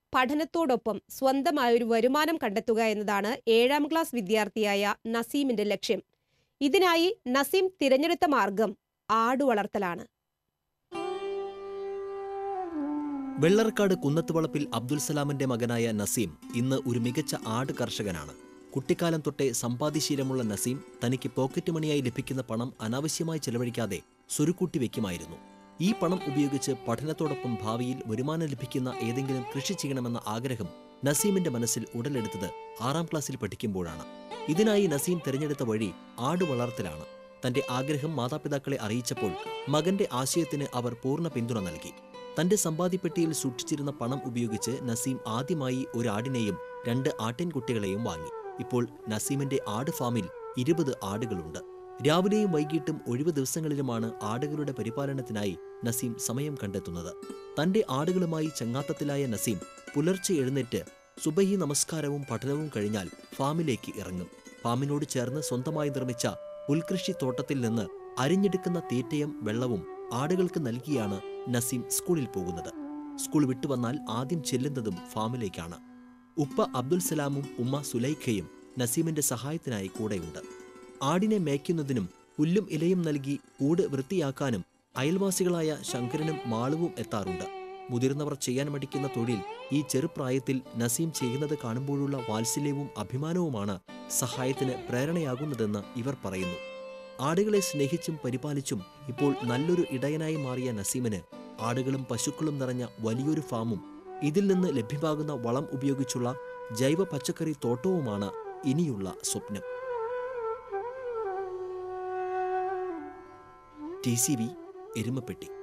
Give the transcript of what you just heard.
പഠനത്തോടൊപ്പം സ്വന്തമായൊരു വരുമാനം കണ്ടെത്തുക എന്നതാണ് ഏഴാം ക്ലാസ് വിദ്യാർത്ഥിയായ നസീമിന്റെ ലക്ഷ്യം ഇതിനായി നസീം തിരഞ്ഞെടുത്ത മാർഗം ആടുവളർത്തലാണ് വെള്ളർക്കാട് കുന്നത്തുവളപ്പിൽ അബ്ദുൽ സലാമിന്റെ മകനായ നസീം ഇന്ന് ഒരു മികച്ച ആട് കർഷകനാണ് കുട്ടിക്കാലം തൊട്ടേ സമ്പാദ്യശീലമുള്ള നസീം തനിക്ക് പോക്കറ്റ് മണിയായി ലഭിക്കുന്ന പണം അനാവശ്യമായി ചെലവഴിക്കാതെ സ്വരുക്കൂട്ടി വെക്കുമായിരുന്നു ഈ പണം ഉപയോഗിച്ച് പഠനത്തോടൊപ്പം ഭാവിയിൽ വരുമാനം ലഭിക്കുന്ന ഏതെങ്കിലും കൃഷി ചെയ്യണമെന്ന ആഗ്രഹം നസീമിന്റെ മനസ്സിൽ ഉടലെടുത്തത് ആറാം ക്ലാസ്സിൽ പഠിക്കുമ്പോഴാണ് ഇതിനായി നസീം തിരഞ്ഞെടുത്ത വഴി ആട് വളർത്തലാണ് തന്റെ ആഗ്രഹം മാതാപിതാക്കളെ അറിയിച്ചപ്പോൾ മകന്റെ ആശയത്തിന് അവർ പൂർണ്ണ പിന്തുണ നൽകി തന്റെ സമ്പാദ്യപ്പെട്ടിയിൽ സൂക്ഷിച്ചിരുന്ന പണം ഉപയോഗിച്ച് നസീം ആദ്യമായി ഒരു ആടിനെയും രണ്ട് ആട്ടിൻകുട്ടികളെയും വാങ്ങി ഇപ്പോൾ നസീമിന്റെ ആട് ഫാമിൽ ഇരുപത് ആടുകളുണ്ട് രാവിലെയും വൈകിട്ടും ഒഴിവ് ദിവസങ്ങളിലുമാണ് ആടുകളുടെ പരിപാലനത്തിനായി നസീം സമയം കണ്ടെത്തുന്നത് തന്റെ ആടുകളുമായി ചങ്ങാത്തത്തിലായ നസീം പുലർച്ചെ എഴുന്നേറ്റ് സുബഹി നമസ്കാരവും പഠനവും കഴിഞ്ഞാൽ ഫാമിലേക്ക് ഇറങ്ങും ഫാമിനോട് ചേർന്ന് സ്വന്തമായി നിർമ്മിച്ച പുൽകൃഷി തോട്ടത്തിൽ നിന്ന് അരിഞ്ഞെടുക്കുന്ന തീറ്റയും വെള്ളവും ആടുകൾക്ക് നൽകിയാണ് നസീം സ്കൂളിൽ പോകുന്നത് സ്കൂൾ വിട്ടുവന്നാൽ ആദ്യം ചെല്ലുന്നതും ഫാമിലേക്കാണ് ഉപ്പ അബ്ദുൽ സലാമും ഉമ്മ സുലൈഖയും നസീമിന്റെ സഹായത്തിനായി കൂടെയുണ്ട് ആടിനെ മേയ്ക്കുന്നതിനും പുല്ലും ഇലയും നൽകി കൂട് വൃത്തിയാക്കാനും അയൽവാസികളായ ശങ്കരനും മാളുവും എത്താറുണ്ട് മുതിർന്നവർ ചെയ്യാൻ മടിക്കുന്ന തൊഴിൽ ഈ ചെറുപ്രായത്തിൽ നസീം ചെയ്യുന്നത് കാണുമ്പോഴുള്ള വാത്സല്യവും അഭിമാനവുമാണ് സഹായത്തിന് പ്രേരണയാകുന്നതെന്ന് ഇവർ പറയുന്നു ആടുകളെ സ്നേഹിച്ചും പരിപാലിച്ചും ഇപ്പോൾ നല്ലൊരു ഇടയനായി മാറിയ നസീമിന് ആടുകളും പശുക്കളും നിറഞ്ഞ വലിയൊരു ഫാമും ഇതിൽ നിന്ന് ലഭ്യമാകുന്ന വളം ഉപയോഗിച്ചുള്ള ജൈവ പച്ചക്കറി തോട്ടവുമാണ് ഇനിയുള്ള സ്വപ്നം ടി സി വി എരുമപ്പെട്ടി